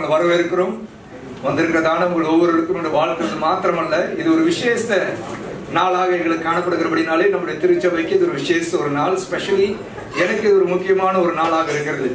உங்களை வரவேற்கிறோம் வந்திருக்கிறதான உங்கள் ஒவ்வொருவருக்கும் என்னுடைய வாழ்த்துறது மாத்திரமல்ல இது ஒரு விசேஷ நாளாக எங்களுக்கு காணப்படுகிறபடினாலே நம்முடைய திருச்சபைக்கு இது ஒரு விசேஷ ஒரு நாள் ஸ்பெஷலி எனக்கு இது ஒரு முக்கியமான ஒரு நாளாக இருக்கிறது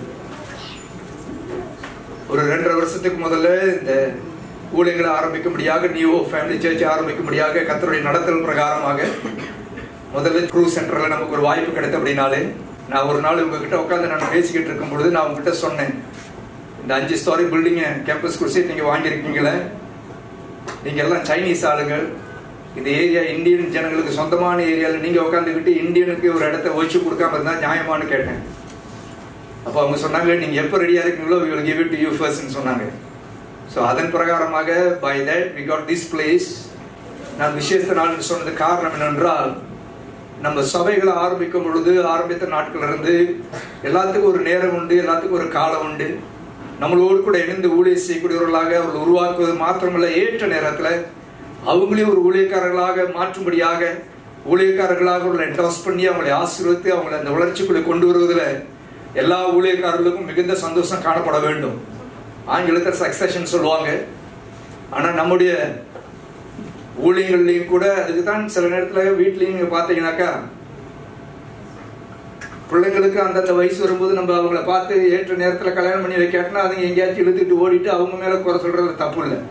ஒரு ரெண்டரை வருஷத்துக்கு முதல்ல இந்த ஊழியங்களை ஆரம்பிக்கும்படியாக நியூ ஃபேமிலி சர்ச் ஆரம்பிக்கும்படியாக கத்தருடைய நடத்தல் பிரகாரமாக முதல்ல க்ரூ சென்டர்ல நமக்கு ஒரு வாய்ப்பு கிடைத்த அப்படின்னாலே நான் ஒரு நாள் உங்ககிட்ட உட்காந்து நான் பேசிக்கிட்டு இருக்கும் பொழுது நான் உங்ககிட்ட சொன்னேன் இந்த அஞ்சு ஸ்டாரி பில்டிங்கை கேம்பஸ் குருசி நீங்க வாங்கியிருக்கீங்களே நீங்க எல்லாம் சைனீஸ் ஆளுங்கள் இந்த ஏரியா இந்தியன் ஜனங்களுக்கு சொந்தமான ஏரியாவில் நீங்க உட்காந்துக்கிட்டு இந்தியனுக்கு ஒரு இடத்த ஒழிச்சு கொடுக்காம இருந்தா நியாயமானு கேட்டேன் அப்போ அவங்க சொன்னாங்க நீங்க எப்போ ரெடியா இருக்கீங்களோ we will give it to you first னு சொன்னாங்க ஸோ அதன் பிரகாரமாக by that we got this place நான் விசேஷ நாள் சொன்னது காரணம் என்னென்றால் நம்ம சபைகளை ஆரம்பிக்கும் பொழுது ஆரம்பித்த நாட்கள் இருந்து எல்லாத்துக்கும் ஒரு நேரம் உண்டு எல்லாத்துக்கும் ஒரு காலம் உண்டு நம்மளோடு கூட இணைந்து ஊழியர் செய்யக்கூடியவர்களாக அவர்கள் உருவாக்குவது மாத்திரமல்ல ஏற்ற நேரத்தில் அவங்களையும் ஒரு ஊழியக்காரர்களாக மாற்றும்படியாக ஊழியக்காரர்களாக அவங்களை என்டாஸ் பண்ணி அவங்களை ஆசீர்வதித்து அவங்களை அந்த வளர்ச்சிக்குள்ளே கொண்டு வருவதில் எல்லா ஊழியக்காரர்களுக்கும் மிகுந்த சந்தோஷம் காணப்பட வேண்டும் ஆங்கிலத்தில் சக்சஷன் சொல்லுவாங்க ஆனால் நம்முடைய ஊழியங்கள்லையும் கூட அதுக்கு தான் சில நேரத்தில் வீட்லையும் நீங்கள் பார்த்தீங்கன்னாக்கா பிள்ளைங்களுக்கு அந்தந்த வயசு வரும்போது நம்ம அவங்கள பார்த்து ஏற்ற நேரத்தில் கல்யாணம் பண்ணி வைக்காட்டினா அதுங்க எங்கேயாச்சும் இழுத்துட்டு ஓடிட்டு அவங்க மேலே குறை சொல்றது தப்பு இல்லை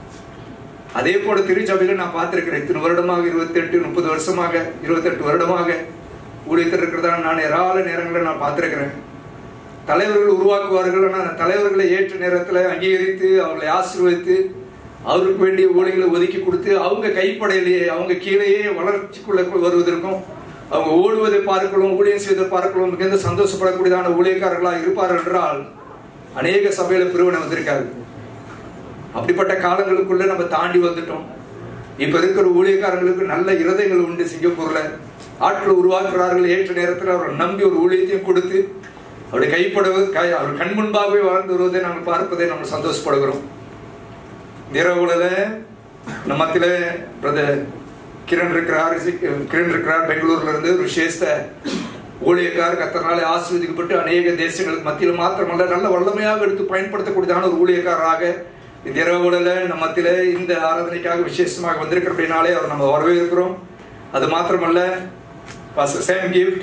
அதே போல திருச்சபையில நான் பார்த்திருக்கிறேன் இத்தனை வருடமாக இருபத்தெட்டு முப்பது வருஷமாக இருபத்தெட்டு வருடமாக ஊழியத்தில் இருக்கிறதான நான் ஏராள நேரங்களை நான் பார்த்திருக்கிறேன் தலைவர்கள் உருவாக்குவார்கள் ஆனால் அந்த தலைவர்களை ஏற்ற நேரத்தில் அங்கீகரித்து அவர்களை ஆசீர்வதித்து அவருக்கு வேண்டிய ஊழியர்களை ஒதுக்கி கொடுத்து அவங்க கைப்படையிலேயே அவங்க கீழேயே வளர்ச்சிக்குள்ள வருவதற்கும் அவங்க ஓடுவதை பார்க்கலாம் ஊழியம் செய்வதை பார்க்கலாம் மிகுந்த சந்தோஷப்படக்கூடியதான ஊழியக்காரர்களாக இருப்பார்கள் என்றால் அநேக சபையில பிரிவினை வந்திருக்காரு அப்படிப்பட்ட காலங்களுக்குள்ள நம்ம தாண்டி வந்துட்டோம் இப்ப இருக்கிற ஊழியக்காரங்களுக்கு நல்ல இருதயங்கள் உண்டு சிங்கப்பூர்ல ஆட்கள் உருவாக்குறார்கள் ஏற்ற நேரத்தில் அவர்கள் நம்பி ஒரு ஊழியத்தையும் கொடுத்து அவருடைய கைப்படவு கை அவர் கண் முன்பாகவே வாழ்ந்து வருவதை நாங்கள் பார்ப்பதை நம்ம சந்தோஷப்படுகிறோம் இரவுல நம்ம மத்தியில பிரதர் கிரண் இருக்கிறார் கிரண் இருக்கிறார் பெங்களூர்ல இருந்து ஒரு விசேஷ ஊழியக்கார் கத்தனாலே ஆசீர்வதிக்கப்பட்டு அநேக தேசங்களுக்கு மத்தியில் மாத்திரமல்ல நல்ல வல்லமையாக எடுத்து பயன்படுத்தக்கூடியதான ஒரு ஊழியக்காரராக இந்த இரவுல நம்ம மத்தியில இந்த ஆராதனைக்காக விசேஷமாக வந்திருக்கிற அப்படின்னாலே அவர் நம்ம வரவேற்கிறோம் அது மாத்திரமல்ல பாஸ்டர் சேம் கிஃப்ட்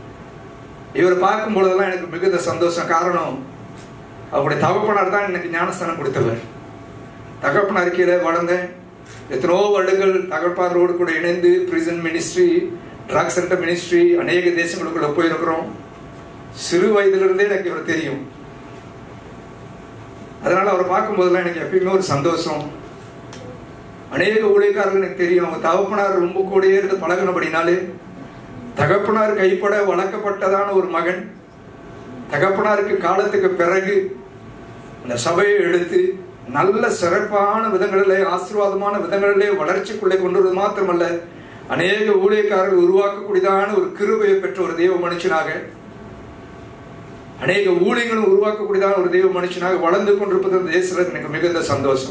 இவரை பார்க்கும் பொழுதெல்லாம் எனக்கு மிகுந்த சந்தோஷம் காரணம் அவருடைய தகப்பனார் தான் எனக்கு ஞானஸ்தானம் கொடுத்தவர் தகப்பனார் கீழே வளர்ந்தேன் எத்தனோ வருடங்கள் தகப்பாரோடு கூட இணைந்து prison ministry drug centre ministry அநேக தேசங்களுக்குள்ள போயிருக்கிறோம் சிறு வயதிலிருந்தே எனக்கு இவர் தெரியும் அதனால அவரை பார்க்கும்போதெல்லாம் எனக்கு எப்பயுமே ஒரு சந்தோஷம் அநேக ஊழியக்காரர்கள் எனக்கு தெரியும் அவங்க தகப்பனார் ரொம்ப கூடயே இருந்து பழகினபடினாலே தகப்பனார் கைப்பட வளர்க்கப்பட்டதான ஒரு மகன் தகப்பனாருக்கு காலத்துக்கு பிறகு அந்த சபையை எடுத்து நல்ல சிறப்பான விதங்களிலே ஆசீர்வாதமான விதங்களிலே வளர்ச்சிக்குள்ளே கொண்டு வருவது மாத்திரமல்ல அநேக ஊழியக்காரர்கள் உருவாக்கக்கூடியதான ஒரு கிருபையை பெற்ற ஒரு தெய்வ மனுஷனாக அநேக ஊழியங்களும் உருவாக்கக்கூடியதான ஒரு தெய்வ மனுஷனாக வளர்ந்து கொண்டிருப்பது அந்த தேசத்தில் எனக்கு மிகுந்த சந்தோஷம்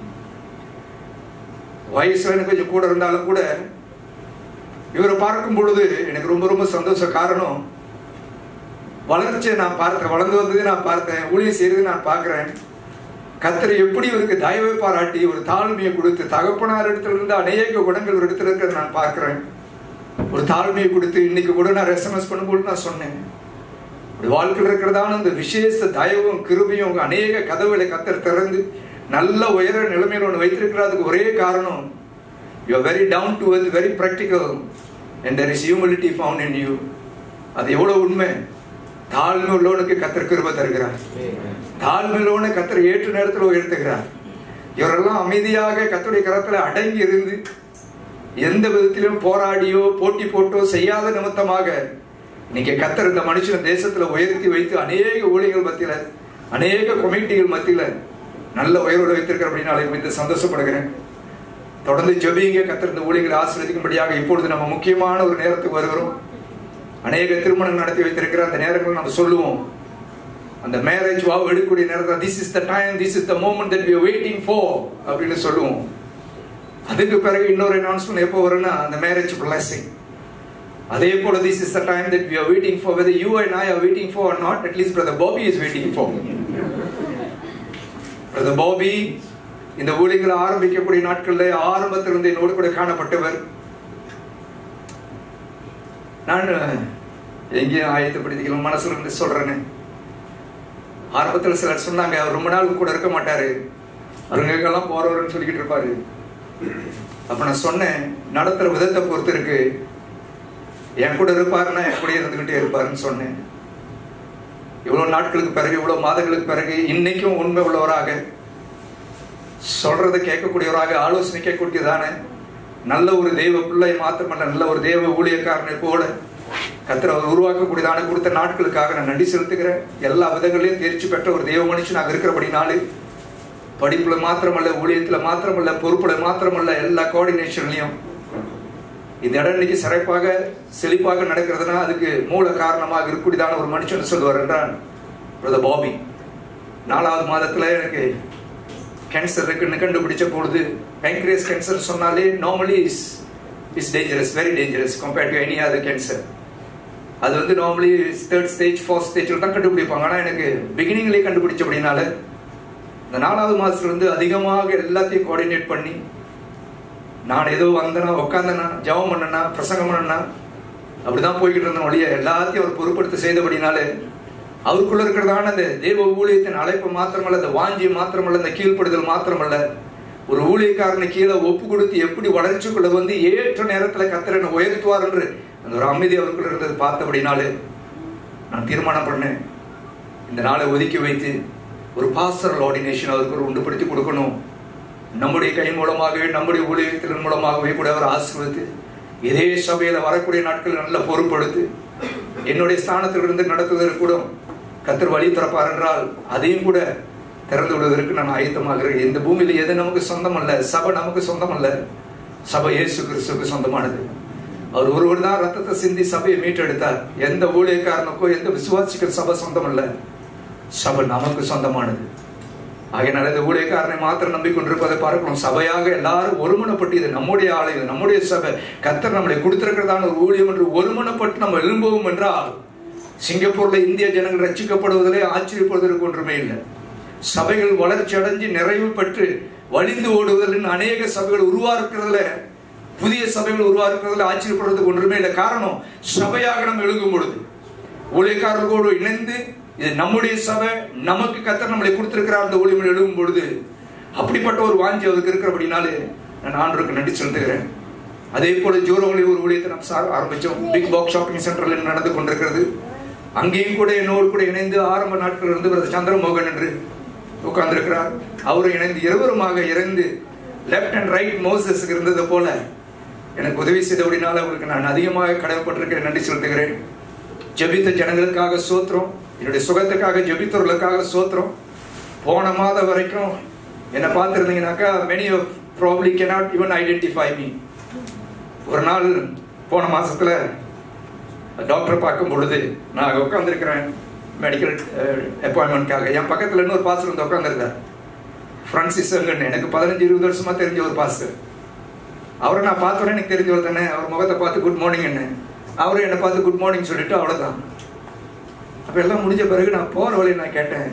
வயசுல எனக்கு கொஞ்சம் கூட இருந்தாலும் கூட இவரை பார்க்கும் பொழுது எனக்கு ரொம்ப ரொம்ப சந்தோஷம் காரணம் வளர்ச்சியை நான் பார்த்தேன் வளர்ந்து வந்ததை நான் பார்த்தேன் ஊழியம் செய்யறது நான் பார்க்கிறேன் கத்தரை எப்படி இவருக்கு தயவை பாராட்டி ஒரு தாழ்மையை கொடுத்து தகப்பனார் இடத்துல இருந்து அநேக குணங்கள் ஒரு இடத்துல இருக்கிறத நான் பார்க்கிறேன் ஒரு தாழ்மையை கொடுத்து இன்னைக்கு கூட நான் எஸ்எம்எஸ் பண்ணும்போது நான் சொன்னேன் ஒரு வாழ்க்கையில் இருக்கிறதான அந்த விசேஷ தயவும் கிருபையும் உங்க அநேக கதவுகளை கத்தர் திறந்து நல்ல உயர நிலைமையில் ஒன்று வைத்திருக்கிறதுக்கு ஒரே காரணம் you are very down to earth very practical and there is humility found in you அது எவ்வளவு உண்மை தாழ்மை உள்ளவனுக்கு கத்தர் கிருபை தருகிறார் தாழ்மை உள்ளவனை கத்தர் ஏற்ற நேரத்தில் உயர்த்துகிறார் இவரெல்லாம் அமைதியாக கத்தருடைய கரத்தில் அடங்கி இருந்து எந்த விதத்திலும் போராடியோ போட்டி போட்டோ செய்யாத நிமித்தமாக இன்னைக்கு கத்தர் இந்த மனுஷன் தேசத்துல உயர்த்தி வைத்து அநேக ஊழியர்கள் மத்தியில அநேக கமிட்டிகள் மத்தியில நல்ல உயர்வோடு வைத்திருக்கிற அப்படின்னாலே மிக சந்தோஷப்படுகிறேன் தொடர்ந்து ஜெபிங்க கத்தர் இந்த ஊழியர்களை ஆசீர்வதிக்கும்படியாக இப்பொழுது நம்ம முக்கியமான ஒரு நேரத்துக்கு வருகிறோம் அநேக திருமணம் நடத்தி வைத்திருக்கிற அந்த நேரங்கள் நம்ம சொல்லுவோம் அந்த மேரேஜ் வாவ் எடுக்கக்கூடிய நேரத்தில் this is the time this is the moment that we waiting for அப்படின்னு சொல்லுவோம் அதுக்கு பிறகு இன்னொரு அனௌன்ஸ்மெண்ட் எப்போ வரும்னா அந்த மேரேஜ் பிளஸிங் அதே போல this is the time that we are waiting for whether you and I are waiting for not at least brother Bobby is waiting for brother Bobby இந்த ஊழியர்களை ஆரம்பிக்கக்கூடிய நாட்கள்ல ஆரம்பத்திலிருந்து என்னோடு கூட காணப்பட்டவர் நான் எங்கேயும் ஆயத்தப்படுத்திக்கலாம் மனசுல இருந்து சொல்றேன்னு ஆரம்பத்தில் சிலர் சொன்னாங்க அவர் ரொம்ப நாள் கூட இருக்க மாட்டாரு அருங்கெல்லாம் போறவர்னு சொல்லிக்கிட்டு இருப்பாரு அப்ப நான் சொன்னேன் நடத்துற விதத்தை பொறுத்து இருக்கு என் கூட இருப்பாருன்னா என் கூட இருந்துகிட்டே இருப்பாருன்னு சொன்னேன் இவ்வளவு நாட்களுக்கு பிறகு இவ்வளவு மாதங்களுக்கு பிறகு இன்னைக்கும் உண்மை உள்ளவராக சொல்றதை கேட்கக்கூடியவராக ஆலோசனை கேட்கக்கூடியதான நல்ல ஒரு தெய்வ பிள்ளை மாத்திரமல்ல நல்ல ஒரு தெய்வ ஊழியக்காரனை போல கத்திர அவர் உருவாக்கக்கூடியதான கொடுத்த நாட்களுக்காக நான் நன்றி செலுத்துகிறேன் எல்லா விதங்களையும் தேர்ச்சி பெற்ற ஒரு தெய்வ மனுஷனாக இருக்கிறபடினாலே படிப்புல மாத்திரமல்ல ஊழியத்துல மாத்திரமல்ல பொறுப்புல மாத்திரமல்ல எல்லா கோஆர்டினேஷன்லயும் இந்த இடம் இன்னைக்கு சிறப்பாக செழிப்பாக நடக்கிறதுனா அதுக்கு மூல காரணமாக இருக்கக்கூடியதான ஒரு மனுஷன் சொல்லுவார் என்றால் பிரதர் பாபி நாலாவது மாதத்துல எனக்கு கேன்சர் இருக்குன்னு கண்டுபிடிச்ச பொழுது பேங்க்ரியஸ் கேன்சர் சொன்னாலே normally is is dangerous very dangerous compared to any other cancer அது வந்து நார்மலி தேர்ட் ஸ்டேஜ் ஃபோர்த் ஸ்டேஜில் தான் கண்டுபிடிப்பாங்க ஆனால் எனக்கு பிகினிங்லேயே கண்டுபிடிச்ச அப்படின்னால இந்த நாலாவது மாதத்துல இருந்து அதிகமாக எல்லாத்தையும் கோஆர்டினேட் பண்ணி நான் ஏதோ வந்தனா உட்காந்தனா ஜெபம் பண்ணனா பிரசங்கம் பண்ணனா அப்படிதான் போய்கிட்டு இருந்தேன் ஒழிய எல்லாத்தையும் அவர் பொறுப்படுத்தி செய்தபடினாலே அவருக்குள்ள இருக்கிறதான அந்த தேவ ஊழியத்தின் அழைப்பு மாத்திரமல்ல அந்த வாஞ்சி மாத்திரமல்ல இந்த கீழ்ப்படுதல் மாத்திரமல்ல ஒரு ஊழியக்காரனை கீழே ஒப்பு கொடுத்து எப்படி வளர்ச்சிக்குள்ள வந்து ஏற்ற நேரத்துல கத்திரனை உயர்த்துவார் என்று அந்த ஒரு அமைதி அவருக்குள்ள இருந்தது பார்த்தபடினாலே நான் தீர்மானம் பண்ணேன் இந்த நாளை ஒதுக்கி வைத்து ஒரு பாஸ்டரல் ஆர்டினேஷன் அவருக்கு ஒரு உண்டுபடுத்தி கொடுக்கணும் நம்முடைய கை மூலமாகவே நம்முடைய ஊழியத்தின் மூலமாகவே கூட அவர் ஆசிர்வதித்து இதே சபையில வரக்கூடிய நாட்கள் நல்ல பொறுப்படுத்து என்னுடைய ஸ்தானத்திலிருந்து நடத்துவதற்கு கூட கத்தர் வழி திறப்பார் என்றால் அதையும் கூட திறந்து விடுவதற்கு நான் ஆயத்தமாகிறேன் இந்த பூமியில எது நமக்கு சொந்தம் அல்ல சபை நமக்கு சொந்தம் அல்ல சபை இயேசு கிறிஸ்துக்கு சொந்தமானது அவர் ஒருவர் தான் ரத்தத்தை சிந்தி சபையை மீட்டெடுத்தார் எந்த ஊழியக்காரனுக்கோ எந்த விசுவாசிக்கிற சபை சொந்தம் அல்ல சபை நமக்கு சொந்தமானது ஆகையினால இந்த ஊழியக்காரனை மாத்திரம் நம்பிக்கொண்டிருப்பதை பார்க்கிறோம் சபையாக எல்லாரும் ஒருமனப்பட்டு இது நம்முடைய ஆலயம் இது நம்முடைய சபை கத்தர் நம்மளை கொடுத்திருக்கிறதான ஒரு ஊழியம் என்று ஒருமனப்பட்டு நம்ம எழும்புவோம் என்றால் சிங்கப்பூர்ல இந்திய ஜனங்கள் ரட்சிக்கப்படுவதிலே ஆச்சரியப்படுவதற்கு ஒன்றுமே இல்லை சபைகள் வளர்ச்சி அடைஞ்சு நிறைவு பெற்று வழிந்து ஓடுவதில் அநேக சபைகள் உருவாக்குறதுல புதிய சபைகள் உருவாக்குறதுல ஆச்சரியப்படுறதுக்கு ஒன்றுமே இல்லை காரணம் சபையாக நம்ம எழுகும் பொழுது ஊழியக்காரர்களோடு இணைந்து இது நம்முடைய சபை நமக்கு கத்தர் நம்மளை கொடுத்திருக்கிறார் அந்த ஊழியம் எழுகும் பொழுது அப்படிப்பட்ட ஒரு வாஞ்சி அவருக்கு இருக்கிறபடினாலே நான் ஆண்டவருக்கு நன்றி செலுத்துகிறேன் அதே போல ஜோரோவில் ஒரு ஊழியத்தை நம்ம சார் ஆரம்பிச்சோம் பிக் பாக்ஸ் ஷாப்பிங் சென்டர்ல நடந்து கொண்டிருக்கிறது அங்கேயும் கூட என்னோடு கூட இணைந்து ஆரம்ப நாட்கள் இருந்து பிரதர் சந்திரமோகன் என்று உட்கார்ந்திருக்கிறார் அவரும் இணைந்து இருவருமாக இறந்து லெஃப்ட் அண்ட் ரைட் மோசஸ் இருந்தது போல எனக்கு உதவி செய்தபடினால அவருக்கு நான் அதிகமாக கடமைப்பட்டிருக்கிறேன் நன்றி செலுத்துகிறேன் ஜெபித்த ஜனங்களுக்காக சோத்திரம் என்னுடைய சுகத்துக்காக ஜெபித்தவர்களுக்காக சோத்திரம் போன மாதம் வரைக்கும் என்னை பார்த்துருந்தீங்கன்னாக்கா many of probably cannot even identify me ஒரு நாள் போன மாசத்துல டாக்டர் பார்க்கும் பொழுது நான் உட்காந்துருக்கிறேன் மெடிக்கல் அப்பாயின்மெண்ட்காக என் பக்கத்தில் இன்னொரு பாஸ்டர் வந்து உட்காந்துருந்தார் ஃப்ரான்சிஸ் அங்கன்னு எனக்கு பதினஞ்சு இருபது வருஷமா தெரிஞ்ச ஒரு பாஸ்டர் அவரை நான் பார்த்தோன்னே எனக்கு தெரிஞ்சவர் தானே அவர் முகத்தை பார்த்து குட் மார்னிங் என்ன அவரும் என்னை பார்த்து குட் மார்னிங் சொல்லிட்டு அவ்வளோதான் அப்போ எல்லாம் முடிஞ்ச பிறகு நான் போகிற வழியை நான் கேட்டேன்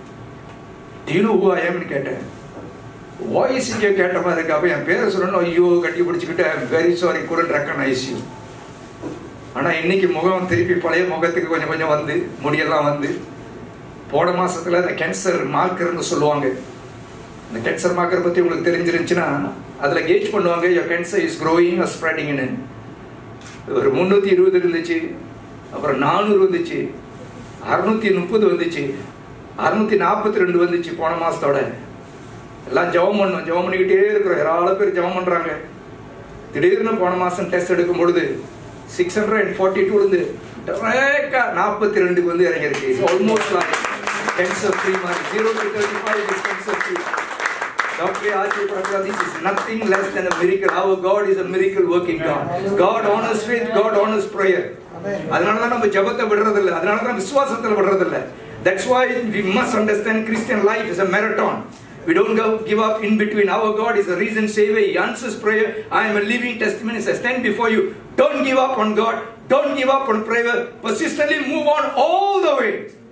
டீனு ஹூ ஐஎம்னு கேட்டேன் வாய்ஸ் இங்கே கேட்ட மாதிரி இருக்கு அப்போ என் பேரை சொல்லணும் ஐயோ கட்டி பிடிச்சிக்கிட்டு வெரி சாரி குரல் ரெக்கனைஸ் யூ ஆனால் இன்னைக்கு முகம் திருப்பி பழைய முகத்துக்கு கொஞ்சம் கொஞ்சம் வந்து முடியெல்லாம் வந்து போன மாசத்துல இந்த கேன்சர் மார்க்கர்னு சொல்லுவாங்க இந்த கேன்சர் மார்க்கர் பற்றி உங்களுக்கு தெரிஞ்சிருந்துச்சுன்னா அதில் கேஜ் பண்ணுவாங்க யோர் கேன்சர் இஸ் க்ரோயிங் ஸ்ப்ரெடிங்னு ஒரு முந்நூற்றி இருபது இருந்துச்சு அப்புறம் நானூறு வந்துச்சு அறுநூத்தி முப்பது வந்துச்சு அறுநூத்தி நாற்பத்தி ரெண்டு வந்துச்சு போன மாசத்தோட எல்லாம் ஜெபம் பண்ணோம் ஜெபம் பண்ணிக்கிட்டே இருக்கிறோம் ஏராளம் பேர் ஜெபம் பண்றாங்க திடீர்னு போன மாசம் டெஸ்ட் எடுக்கும் பொழுது சிக்ஸ் ஹண்ட்ரட் அண்ட் ஃபார்ட்டி டூலேருந்து டேரக்டா நாற்பத்தி ரெண்டுக்கு வந்து இறங்கியிருக்கு ஆல்மோஸ்ட் கேன்சர் ஃப்ரீ மாதிரி zero to thirty five is cancer free doctor ஆச்சரியப்படுறா this is nothing less then a miracle our god is a miracle working god god honors faith god honors prayer அதனால தான் நம்ம ஜெபத்தை விடுறது இல்ல அதனால தான் விசுவாசத்துல விடுறது இல்ல that's why we must understand christian life is a marathon we don't go, give up in between our god is a reason savior he answers prayer i am a living testimony i stand before you don't give up on god don't give up on prayer persistently move on all the way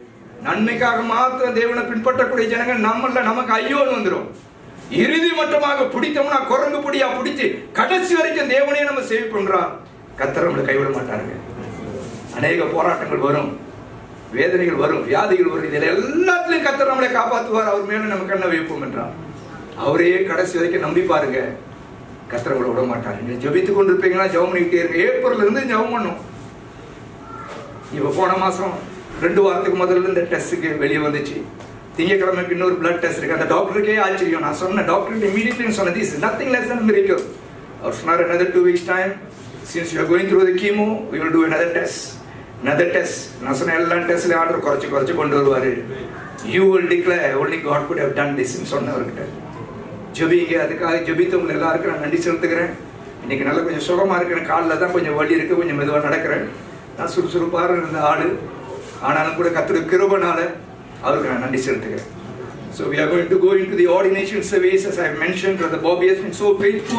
நன்மைக்காக மாத்திரம் தேவனை பின்பற்றக்கூடிய ஜனங்கள் நம்மள நமக்கு ஐயோன்னு வந்துடும் இறுதி மட்டமாக பிடித்தோம்னா குரங்கு பிடியா பிடிச்சு கடைசி வரைக்கும் தேவனே நம்ம சேவ் பண்றோம் கத்தர் நம்மளை கைவிட மாட்டாருங்க அநேக போராட்டங்கள் வரும் வேதனைகள் வரும் வியாதிகள் வரும் இதில் எல்லாத்துலயும் கத்தர் நம்மளை காப்பாற்றுவார் அவர் மேல நம்ம கண்ணை வைப்போம் என்றார் அவரே கடைசி வரைக்கும் நம்பி பாருங்க கத்தர் உங்களை விட மாட்டார் நீங்க ஜெபித்து கொண்டு இருப்பீங்கன்னா ஜெபம் பண்ணிக்கிட்டே இருங்க ஏப்ரல்ல இருந்து ஜெபம் பண்ணும் இப்ப போன மாசம் ரெண்டு வாரத்துக்கு முதல்ல இந்த டெஸ்ட்டுக்கு வெளியே வந்துச்சு திங்கக்கிழமைக்கு இன்னொரு பிளட் டெஸ்ட் இருக்கு அந்த டாக்டருக்கே ஆச்சரியம் நான் சொன்ன டாக்டர் இமீடியட்லி சொன்னது is nothing less than miracle அவர் சொன்னார் another two weeks time since you are going through the chemo we will do another test another test நான் சொன்ன எல்லா டெஸ்ட்ல ஆர்டர் குறைச்சு குறைச்சு கொண்டு வருவாரு you will declare only God could have done this ன்னு சொன்னவர்கிட்ட ஜெபிங்க அதுக்காக ஜெபித்தவங்க எல்லாருக்கும் நான் நன்றி செலுத்துகிறேன் இன்னைக்கு நல்லா கொஞ்சம் சுகமா இருக்கிறேன் காலில் தான் கொஞ்சம் வலி இருக்கு கொஞ்சம் மெதுவாக நடக்கிறேன் நான் சுறுசுறுப்பாக இருந்த ஆளு ஆனாலும் கூட கத்துற கிருபனால அவருக்கு நான் நன்றி செலுத்துகிறேன் So we are going to go into the ordination service as I have mentioned. Brother Bobby has been so faithful.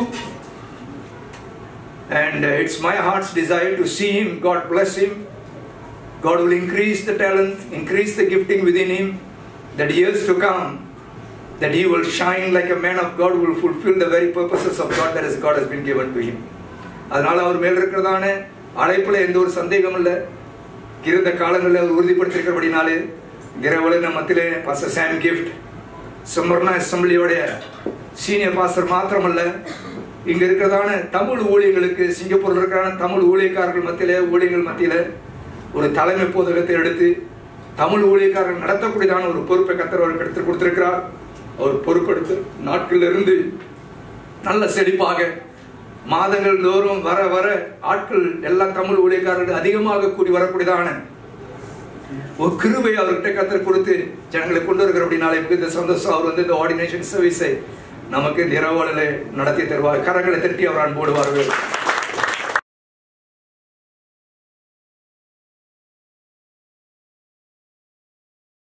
And uh, it's my heart's desire to see him. God bless him. God will increase the talent, increase the gifting within him. That years to come, that he will shine like a man of God, will fulfill the very purposes of God that is God has been given to him. அதனால அவர் மேல் இருக்கிறதான அழைப்புல எந்த ஒரு சந்தேகம் இல்லை இருந்த காலங்களில் அவர் உறுதிப்படுத்திருக்கிறபடினாலே இரவுல நம்ம மத்தியிலே பாஸ்டர் சாம் கிஃப்ட் சுமர்ணா அசம்பிளியோடைய சீனியர் பாஸ்டர் மாத்திரமல்ல இங்க இருக்கிறதான தமிழ் ஊழியர்களுக்கு சிங்கப்பூர்ல இருக்கிறான தமிழ் ஊழியக்காரர்கள் மத்தியில ஊழியர்கள் மத்தியில ஒரு தலைமை போதகத்தை எடுத்து தமிழ் ஊழியக்காரர்கள் நடத்தக்கூடியதான ஒரு பொறுப்பை கத்தர் அவருக்கு எடுத்து கொடுத்திருக்கிறார் அவர் பொறுப்பெடுத்து நாட்கள்ல இருந்து நல்ல செழிப்பாக மாதங்கள் தோறும் வர வர ஆட்கள் எல்லா தமிழ் ஊழியக்காரர்கள் அதிகமாக கூடி வரக்கூடியதான ஒரு கிருபை அவர்கிட்ட கத்தர் கொடுத்து ஜனங்களை கொண்டு வருகிற அப்படின்னாலே மிகுந்த சந்தோஷம் அவர் வந்து இந்த ஆர்டினேஷன் சர்வீஸை நமக்கு இந்த இரவாளில் நடத்தி தருவார் கரங்களை தட்டி அவர் அன்போடு வரவேற்பார்